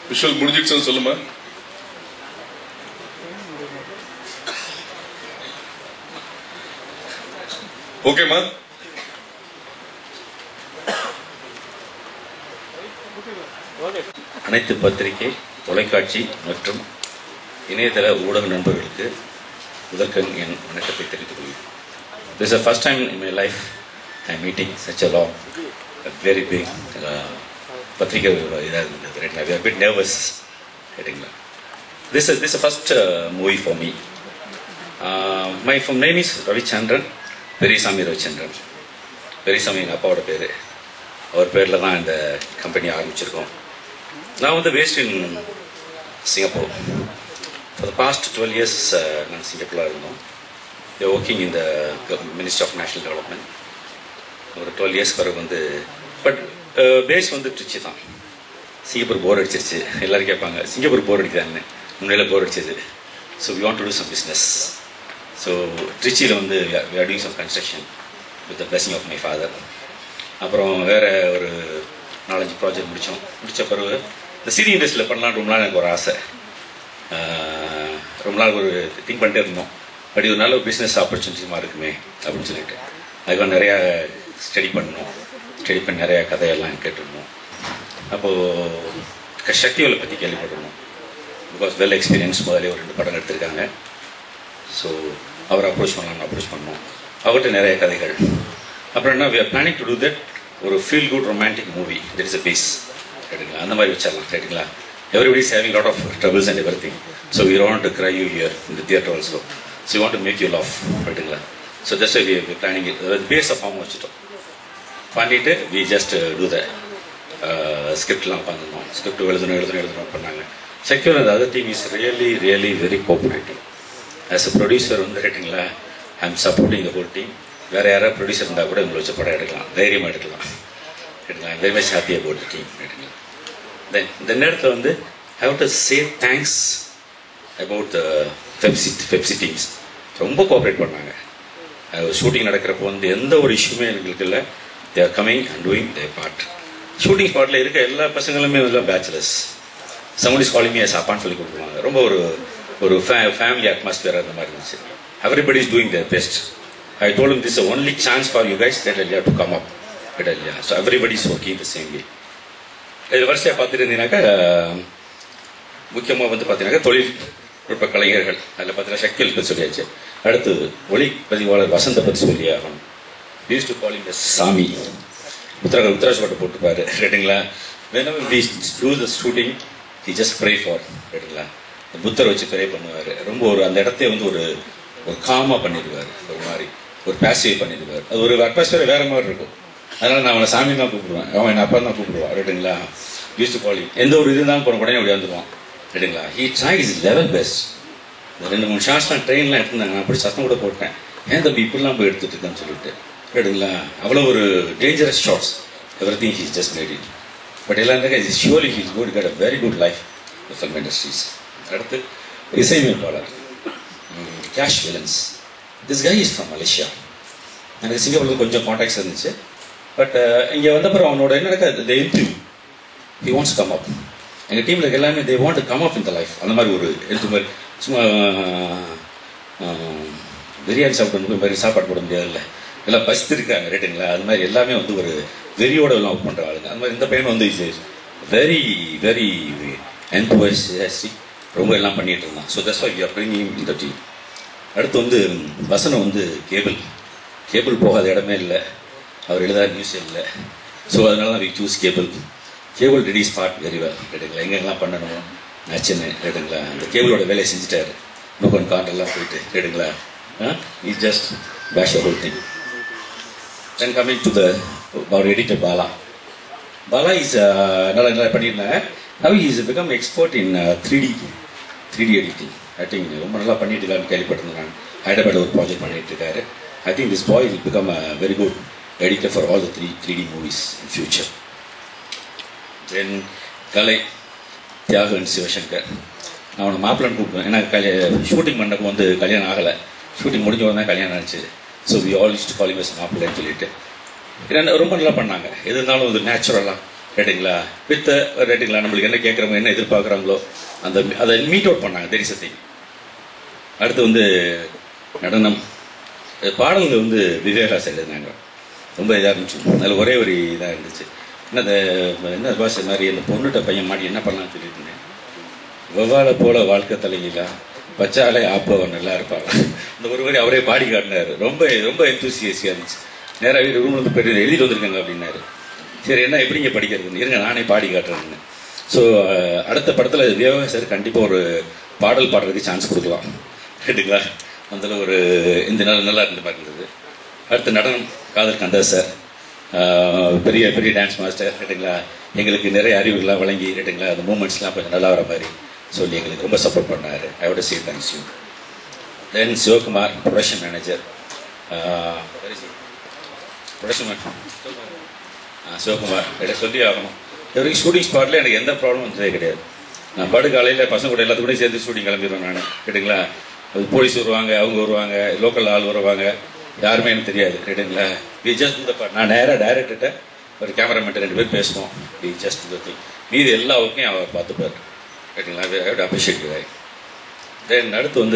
Visual முடிஞ்சிடுச்சுன்னு சொல்லுமா ஓகேம்மா அனைத்து பத்திரிகை தொலைக்காட்சி மற்றும் இணையதள ஊடக நண்பர்களுக்கு முதற்கண் என் வணக்கத்தை தெரிவித்துக் கொள்கிறேன் This is the first time in my life I'm meeting such a long, a very big uh, பத்திரிகை இதாக இருந்தது ரைட்டுங்களா we are a bit nervous ரைட்டுங்களா this is this is the first uh, movie for me uh, my full name is Ravichandran Periyasamy Ravichandran Periyasamy எங்கள் அப்பாவோட பேர் அவர் பேரில் தான் இந்த கம்பெனி ஆரம்பிச்சிருக்கோம் நான் வந்து was in Singapore for the past twelve years நாங்கள் சிங்கப்பூரில் இருந்தோம் ஒர்க்கிங் இந்த மினிஸ்டர் ஆஃப் நேஷனல் டெவலப்மெண்ட் ஒரு டுவெல் இயர்ஸ் பிறகு வந்து பட் பேஸ் வந்து ட்ரிச்சி தான் சிங்கப்பூர் போர் அடிச்சிருச்சு எல்லாரும் கேட்பாங்க சிங்கப்பூர் போர் அடிக்கிறாங்க முன்னையில் போர் அடிச்சது so we want to do some business so ட்ரிச்சியில் வந்து we are doing some construction with the blessing of my father அப்புறம் வேறு ஒரு நாலஞ்சு ப்ராஜெக்ட் முடித்தோம் முடித்த பிறகு இந்த சிடி இண்டஸ்ட்ரியில் பண்ணலாம் ரொம்ப நாள் எனக்கு ஒரு ஆசை ஆஹ் ரொம்ப நாள் ஒரு திங்க் பண்ணிட்டே இருந்தோம் பட் இது நல்ல ஒரு பிஸ்னஸ் ஆப்பர்ச்சுனிட்டிமா இருக்குமே அப்படின்னு சொல்லிட்டு அதுக்காக நிறையா ஸ்டடி பண்ணோம் ஸ்டடி பண்ணி நிறையா கதையெல்லாம் கேட்டிருந்தோம் அப்போது சக்திகளை பற்றி கேள்விப்பட்டிருந்தோம் பிகாஸ் வெல் எக்ஸ்பீரியன்ஸ் முதலே ஒரு ரெண்டு படம் எடுத்திருக்காங்க ஸோ அவரை அப்ரோச் பண்ணலாம்னு அப்ரோச் பண்ணோம் அவர்கிட்ட நிறைய கதைகள் அப்புறம் என்ன we are planning to do that ஒரு feel good romantic movie that is a piece ரைட்டுங்களா அந்த மாதிரி வச்சிடலாம் ரைட்டுங்களா everybody is having lot of troubles and everything so we want to cry you here இந்த theatre also so want to make you laugh ரைட்டுங்களா so just we planning base form வச்சுட்டோம் பண்ணிட்டு we just do the ஸ்கிரிப்ட்லாம் உட்காந்துருந்தோம் script எழுதணும் எழுதணும் எழுதணும் பண்ணாங்க செக்யூர் அந்த other team is really really very cooperative as a producer வந்து ரைட்டுங்களா I am supporting the whole team வேறு யாராவது ப்ரொடியூசர் இருந்தால் கூட உங்களை வச்சு படம் எடுக்கலாம் தைரியமாக எடுக்கலாம் எடுக்கலாம் very much happy about the team எடுக்கலாம் தென் இந்த நேரத்தில் வந்து how to say thanks about the FEFSI FEFSI teams ரொம்ப கோஆப்ரேட் பண்ணாங்க ஷூட்டிங் நடக்கிறப்போ வந்து எந்த ஒரு இஷ்யூமே எங்களுக்கு இல்லை they are coming and doing they part shooting ஸ்பாட்டில் இருக்க எல்லா பசங்களுமே எல்லாம் பேச்சுலர்ஸ் சமடி காலிங் எஸ் அப்பான்னு சொல்லி கொடுக்குறாங்க ரொம்ப ஒரு ஒரு ஃபேமிலி அட்மாஸ்பியர் அந்த மாதிரி இருந்துச்சு everybody is doing their best I told this only chance for you guys that இல்லையா டு கம் அப் பட் இல்லையா so everybody is working the same way இது வரிசையாக பார்த்துட்டு இருந்தீங்கன்னாக்கா முக்கியமாக வந்து பார்த்தீங்கன்னாக்கா தொழில் நுட்ப கலைஞர்கள் அதில் பார்த்தீங்கன்னா சக்திகள் பற்றி சொல்லியாச்சு அடுத்து ஒளி பதிவாளர் வசந்த பற்றி சொல்லி ஆகணும் யூஸ் டு காலிங் த சாமி உத்தரா உத்தராஜ் பட்டு போட்டுப்பாரு ரைட்டுங்களா வேணும் we do the shooting he just pray for ரைட்டுங்களா புத்தரை வச்சு ப்ரே பண்ணுவார் ரொம்ப ஒரு அந்த இடத்தையே வந்து ஒரு ஒரு காமாக பண்ணிடுவார் ஒரு மாதிரி ஒரு பேசிவ் பண்ணிடுவார் அது ஒரு அட்மாஸ்பியர் வேற மாதிரி இருக்கும் அதனால நான் அவனை சாமி தான் கூப்பிடுவேன் அவன் என் அப்பா தான் கூப்பிடுவான் ரைட்டுங்களா யூஸ் டு காலிங் எந்த ஒரு இது தான் போன உடனே அப்படி வந்துடுவான் ரைட்டுங்களா he try is level best இந்த ரெண்டு மூணு ஷார்ட்ஸ் நான் ட்ரெயின்லாம் எடுத்திருந்தாங்க நான் அப்படி சத்தம் கூட போட்டேன் ஏன் தம்பி இப்படிலாம் போய் எடுத்துட்டு இருக்கேன்னு சொல்லிட்டு ரைட்டுங்களா அவ்வளோ ஒரு dangerous shots everything he's just made it but எல்லாம் இஸ் ஷியோலி he's good cut a very good life film industries அடுத்து இசையமைப்பாளர் கேஷ் விலன்ஸ் this guy is from Malaysia எனக்கு சிங்கப்பூரில் கொஞ்சம் காண்டாக்ட்ஸ் இருந்துச்சு பட் இங்கே வந்தப்பறம் அவனோட என்ன நடக்க the interview he wants come up எங்கள் டீமில் இருக்க எல்லாமே they want come up in the life அந்த மாதிரி ஒரு எழுத்து மாதிரி சும்மா ஆஹ், பிரியாணி சாப்பிட்டு மாதிரி சாப்பாடு போட முடியாதுல்ல எல்லாம் பசித்திருக்காங்க ரைட்டுங்களா அது மாதிரி எல்லாமே வந்து ஒரு வெறியோட எல்லாம் ஒர்க் பண்ணுற ஆளுங்க அது மாதிரி இந்த பையன் வந்து இது வெரி வெரி என்துவசி ரொம்ப எல்லாம் பண்ணிட்டு இருந்தான் so that's why you are bringing இந்த டீம் அடுத்து வந்து வசனம் வந்து கேபிள் கேபிள் போகாத இடமே இல்லை அவர் எழுதாத நியூஸ் இல்லை ஸோ அதனால தான் we choose cable cable ready spot very well ரைட்டுங்களா எங்கெங்கெல்லாம் பண்ணணுமோ நச்சுன்னு ரைட்டுங்களா அந்த கேபிளோட வேலையை செஞ்சுட்டாரு நோக்கன் காண்டெல்லாம் போயிட்டு ரைட்டுங்களா is just bash whole thing then coming to the our editor Bala Bala is நல்லா நல்லா பண்ணியிருந்தாங்க now is become expert in three D three D editing I think ரொம்ப நல்லா பண்ணிட்டு இருக்காருன்னு கேள்விப்பட்டிருந்தேன் நான் ஹைதராபாத் ஒரு ப்ராஜெக்ட் பண்ணிட்டு இருக்காரு I think this boy will become a very good editor for all the three three D movies in future then கலை தியாகன் சிவசங்கர் நான் அவனை மாப்பிள்ளன்னு கூப்பிடுவேன் ஏன்னா கல்யாண ஷூட்டிங் பண்ணப்போ வந்து கல்யாணம் ஆகலை ஷூட்டிங் முடிஞ்ச உடனே கல்யாணம் ஆச்சு so we all use to calling காலிமஸ் மாப்பிள்ளைன்னு சொல்லிட்டு ஏன்னா ரொம்ப நல்லா பண்ணாங்க எது இருந்தாலும் ஒரு நேச்சுரலாக ரைட்டுங்களா வித் ரைட்டுங்களா நம்மளுக்கு என்ன கேட்குறவங்க என்ன எதிர்பார்க்குறாங்களோ அந்த அதை மீட் அவுட் பண்ணாங்க தெரிசத்தை அடுத்து வந்து நடனம் அஹ் பாடல்கள் வந்து விவேகாஸ் எழுதினாங்க ரொம்ப இதாக இருந்துச்சு அதில் ஒரே ஒரு இதாக இருந்துச்சு என்ன அந்த என்ன பாஷை மாதிரி அந்த பொண்ணுகிட்ட பையன் மாடி என்ன பண்ணலாம்னு சொல்லிட்டு இருந்தேன் வெவ்வாழை போல வாழ்க்கை தலையிலா பச்சாலே ஆப்பவன் நல்லா இருப்பாங்க இந்த ஒரு வரி அவரே பாடி காட்டினாரு ரொம்ப ரொம்ப எந்தூசியஸியாக இருந்துச்சு நேராக வீடு ரூம்ல இருந்து போயிட்டு எழுதிட்டு வந்திருக்காங்க அப்படின்னாரு சரி என்ன எப்படிங்க படிக்கிறதுன்னு இருங்க நானே பாடி காட்டுறேன்னு ஸோ அடுத்த படத்தில் விவேகா சார் கண்டிப்பாக ஒரு பாடல் பாடுறதுக்கு சான்ஸ் கொடுக்கலாம் கேட்டுங்களா அதில் ஒரு இந்த நாள் நல்லா இருந்த மாதிரி இருந்தது அடுத்து நடனம் காதல் கந்தா சார் ஆஹ் பெரிய பெரிய டான்ஸ் மாஸ்டர் கேட்டுங்களா எங்களுக்கு நிறைய அறிவுகள்லாம் வழங்கி கேட்டுங்களா அந்த மூமெண்ட்ஸ்லாம் கொஞ்சம் நல்லா வர மாதிரி சொல்லி எங்களுக்கு ரொம்ப சப்போர்ட் பண்ணார் I would say thanks you தென் Sivakumar production manager production Sivakumar கிட்ட சொல்லி ஆகணும் இது வரைக்கும் ஷூட்டிங் ஸ்பாட்டில் எனக்கு எந்த ப்ராப்ளமும் வந்ததே கிடையாது நான் படு காலையில் பசங்க கூட எல்லாத்துக்கூடயும் சேர்ந்து ஷூட்டிங் கிளம்பிடுவேன் நான் கேட்டுங்களா அது போலீஸ் வருவாங்க அவங்க வருவாங்க லோக்கல் ஆள் வருவாங்க யாருமே எனக்கு தெரியாது கேட்டுங்களா வி ஜஸ்ட் இந்த நான் நேராக டைரக்டர்கிட்ட ஒரு கேமராமேன் ரெண்டு பேர் பேசுவோம் வி ஜஸ்ட் த திங் மீதி எல்லா ஒர்க்கையும் அவர் பார்த்துப்பார் கேட்டுங்களா ஐ would appreciate you guys. Then அடுத்து வந்து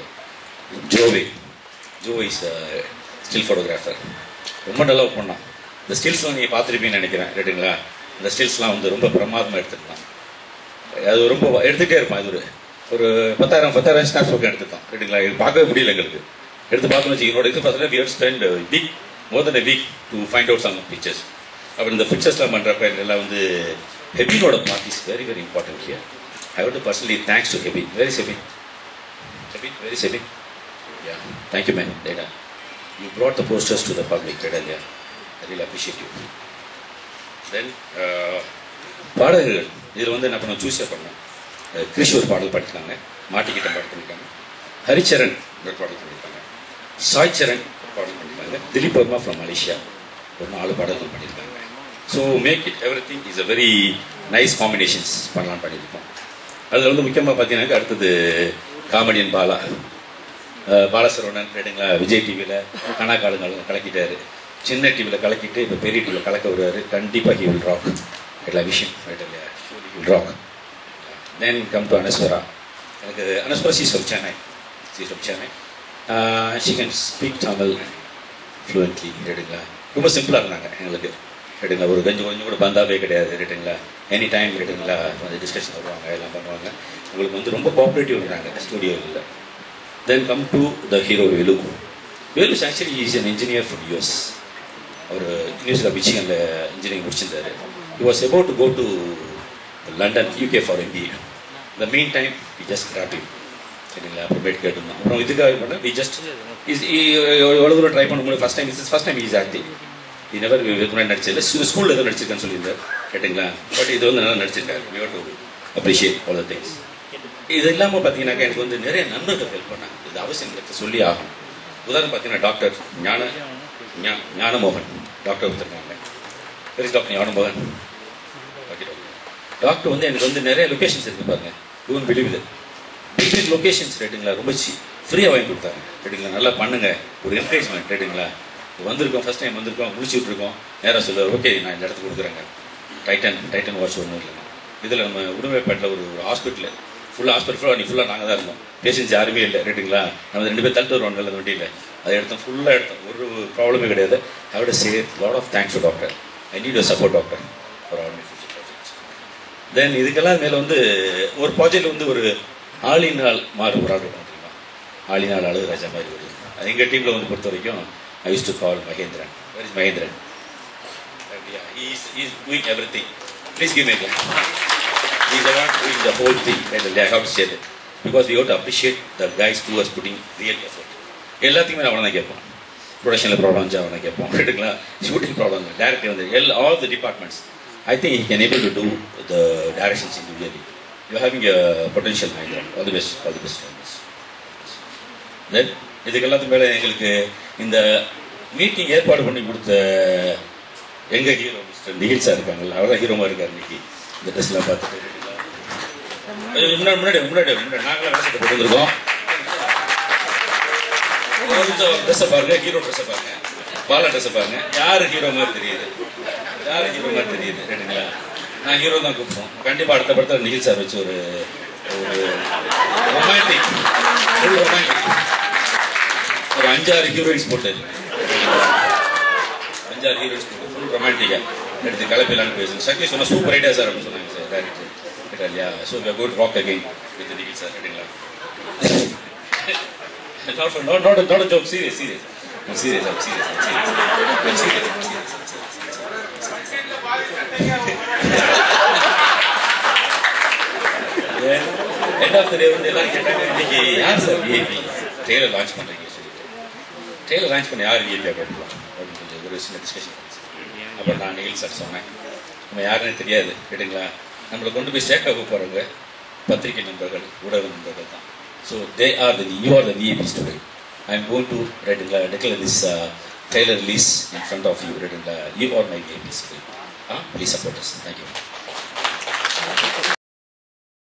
Jovi Jo is still photographer ரொம்ப நல்லா ஒர்க் பண்ணான் இந்த ஸ்டில்ஸ்லாம் நீங்கள் பார்த்துருப்பீங்கன்னு நினைக்கிறேன் ரைட்டுங்களா இந்த ஸ்டில்ஸ்லாம் வந்து ரொம்ப பிரமாதமாக எடுத்துருந்தான் அது ரொம்ப எடுத்துகிட்டே இருப்பான் இது ஒரு ஒரு பத்தாயிரம் பத்தாயிரம் ஸ்னாப்ஸ் பக்கம் எடுத்துட்டான் ரைட்டுங்களா இது பார்க்கவே முடியல எங்களுக்கு எடுத்து பார்த்தோம்னு வச்சு என்னோட இது பார்த்தீங்கன்னா we spend week more then week to find out some pictures அப்புறம் இந்த பிக்சர்ஸ்லாம் பண்ணுறப்ப எல்லாம் வந்து ஹெபினோட part is very very important here I would personally thanks to Hebi very செபி ஹெபி வெரி செபி Yeah, thank you, man. Data. You brought the posters to the public, Data. Yeah, I really appreciate you. Then, uh, பாடகர்கள் இதில் வந்து என்ன பண்ண சூஸே பண்ணோம் அஹ் கிரிஷ் ஒரு பாடல் பாடிருக்காங்க மாட்டிக்கிட்ட பாடல் பண்ணியிருக்காங்க ஹரிச்சரன் ஒரு பாடல் பண்ணியிருக்காங்க சாய் சரண் ஒரு பாடல் பண்ணியிருக்காங்க திலீப் வர்மா ஃப்ரம் மலேசியா ஒரு நாலு பாடல்கள் பண்ணியிருக்காங்க so make it everything is a very nice combinations பண்ணலாம் பண்ணியிருக்கோம் அதில் வந்து முக்கியமாக பார்த்தீங்கன்னாக்கா அடுத்தது காமெடியன் பாலா அஹ் பாலசரவணன் ரைட்டுங்களா விஜய் டிவியில் கணக்காளுங்க கலக்கிட்டாரு சின்ன டிவியில் கலக்கிட்டு இப்போ பெரிய டிவியில் கலக்க வருவார் கண்டிப்பாக ஹி வில் ராக் எல்லா விஷயம் ரைட் இல்லையா will rock then come to Anaswara எனக்கு Anaswara she's of Chennai she's of Chennai she can speak Tamil fluently ரைட்டுங்களா ரொம்ப சிம்பிளாக இருந்தாங்க எங்களுக்கு ரைட்டுங்களா ஒரு கொஞ்சம் கொஞ்சம் கூட பந்தாவே கிடையாது ரைட்டுங்களா எனி டைம் ரைட்டுங்களா வந்து டிஸ்கஷன் வருவாங்க எல்லாம் பண்ணுவாங்க உங்களுக்கு வந்து ரொம்ப கோஆப்ரேட்டிவ் இருந்தாங்க ஸ்டூடியோவில் then come to the hero Velu Velu actually is an engineer from US அவர் யூனிவர்சிட்டி ஆஃப் மிச்சிகனில் இன்ஜினியரிங் முடிச்சிருந்தாரு he was about to go to London UK for MBA the mean time we just grab him சரிங்களா அப்புறமேட்டு கேட்டிருந்தோம் அப்புறம் இதுக்காக பண்ண we just is எவ்வளோ தூரம் ட்ரை பண்ண முடியும் first time is first time is acting இது நெவர் முன்னாடி நடிச்சதில்ல ஸ்கூலில் ஏதோ நடிச்சிருக்கேன்னு சொல்லியிருந்தார் கேட்டிங்களா பட் இது வந்து நல்லா நடிச்சிருக்காரு we to appreciate all the things இது இல்லாமல் பார்த்தீங்கன்னாக்கா எனக்கு வந்து நிறைய நண்பர்கள் ஹெல்ப் பண்ணாங்க இது அவசியம் எனக்கு சொல்லி ஆகும் உதாரணம் பார்த்தீங்கன்னா டாக்டர் ஞான ஞா- ஞானமோகன் டாக்டர் ஒருத்தருக்காங்க பெரிய doctor Gnanamohan okay doctor doctor வந்து எனக்கு வந்து நிறைய லொக்கேஷன்ஸ் இருக்கு பாருங்க இவன் பிலீவ் இது பிட்வீன் லொக்கேஷன்ஸ் ரேட்டுங்களா ரொம்ப ஃப்ரீயாக வாங்கி கொடுத்தாங்க ரேட்டுங்களா நல்லா பண்ணுங்க ஒரு என்கரேஜ்மெண்ட் ரேட்டுங்களா வந்திருக்கோம் ஃபர்ஸ்ட் டைம் வந்திருக்கோம் முடிச்சுட்டு இருக்கோம் நேராக சொல்லுவார் ஓகே நான் இந்த இடத்துக்கு கொடுக்குறேங்க டைட்டன் டைட்டன் வாட்ச் ஒன்றும் இல்லைங்க இதில் நம்ம உடுமைப்பேட்டில் ஒரு ஹாஸ்பிட்டல் ஃபுல்லாக ஹாஸ்பிட்டல் ஃபுல்லாக நீ ஃபுல்லாக நாங்கள் தான் இருந்தோம் பேஷண்ட்ஸ் யாருமே இல்லை ரைட்டுங்களா நம்ம ரெண்டு பேர் தள்ளிட்டு வருவோம் அந்த வண்டியில் அதை எடுத்தோம் ஃபுல்லாக எடுத்தோம் ஒரு ப்ராப்ளமே கிடையாது ஐ விட say lot of thanks to doctor I need support doctor for all my future projects then இதுக்கெல்லாம் மேலே வந்து ஒரு ப்ராஜெக்ட் வந்து ஒரு ஆளினால் மாறு ஒரு ஆள் இருக்கும் தெரியுமா ஆளினால் அழகு ராஜா மாதிரி ஒரு அது எங்கள் டீமில் வந்து பொறுத்த வரைக்கும் I use to call Mahendran where is Mahendran is is doing everything please give make He's the one doing the whole thing. And I have to say that. Because we have to appreciate the guys who are putting real effort. எல்லாத்தையுமே அவனை தான் கேட்போம் ப்ரொடக்ஷனில் problem இருந்துச்சு அவனை கேட்போம் எடுக்கலாம் shooting problem director வந்து எல் all the departments I think he can able to do the directions individually you having a potential mind all the best all the best then இதுக்கு எல்லாத்துக்கும் மேலே எங்களுக்கு இந்த மீட்டிங் ஏற்பாடு பண்ணி கொடுத்த எங்க ஹீரோ மிஸ்டர் நிகில் சார் இருக்காங்கல்ல அவர் தான் ஹீரோமா இருக்கார் இன்னைக்கு இந்த ட்ரெஸ்லாம் பார்த்துட்டு ஐயோ, முன்னாடி முன்னாடி முன்னாடி முன்னாடி நாங்களாம் வேலை போட்டு வந்திருக்கோம் கொஞ்சம் ட்ரெஸ்ஸை பாருங்க ஹீரோ ட்ரெஸ்ஸை பாருங்க பாலா ட்ரெஸ்ஸை பாருங்க யாரு ஹீரோ மாதிரி தெரியுது யார் ஹீரோ மாதிரி தெரியுது ரைட்டுங்களா நான் ஹீரோ தான் கூப்பிடுவோம் கண்டிப்பாக அடுத்த படத்தில் நிகில் சார் வச்சு ஒரு ஒரு ரொமான்டிக் ஃபுல் ரொமான்டிக் ஒரு அஞ்சாறு ஹீரோயின்ஸ் போட்டு அஞ்சாறு ஹீரோயின்ஸ் போட்டு ஃபுல் ரொமான்டிக்காக எடுத்து கலப்பிலான்னு பேசுங்க சக்தி சொன்னால் சூப்பர் ஐடியா சார் அப்படின்னு சொன்னாங்க சார் டேரக்டர் இல்லையா so good rock again with Nikhil sir ரைட்டுங்களா not for not not a, not a joke. Serious, serious. I'm serious. I'm serious. I'm serious. I'm serious. I'm serious. I'm serious. Then, end of the day வந்து எல்லாரும் கேட்டாங்க இன்னைக்கு யார் sir VIP trailer launch பண்ணுறீங்க சொல்லிட்டு trailer launch பண்ண யார் VIP அப்படின்னு அப்படின்னு சொல்லி ஒரு சின்ன டிஸ்கஷன் அப்புறம் நான் நிகில் சார் சொன்னேன் நம்ம யாருன்னு தெரியாது கேட்டுங்களா நம்மளை கொண்டு போய் சேர்க்க போகிறவங்க பத்திரிகை நண்பர்கள் ஊடக நண்பர்கள் தான் so they are the you are the VIPs today I am gone to ரைட்டுங்களா declare this trailer release in front of you ரைட்டுங்களா you are my VIPs please support us thank you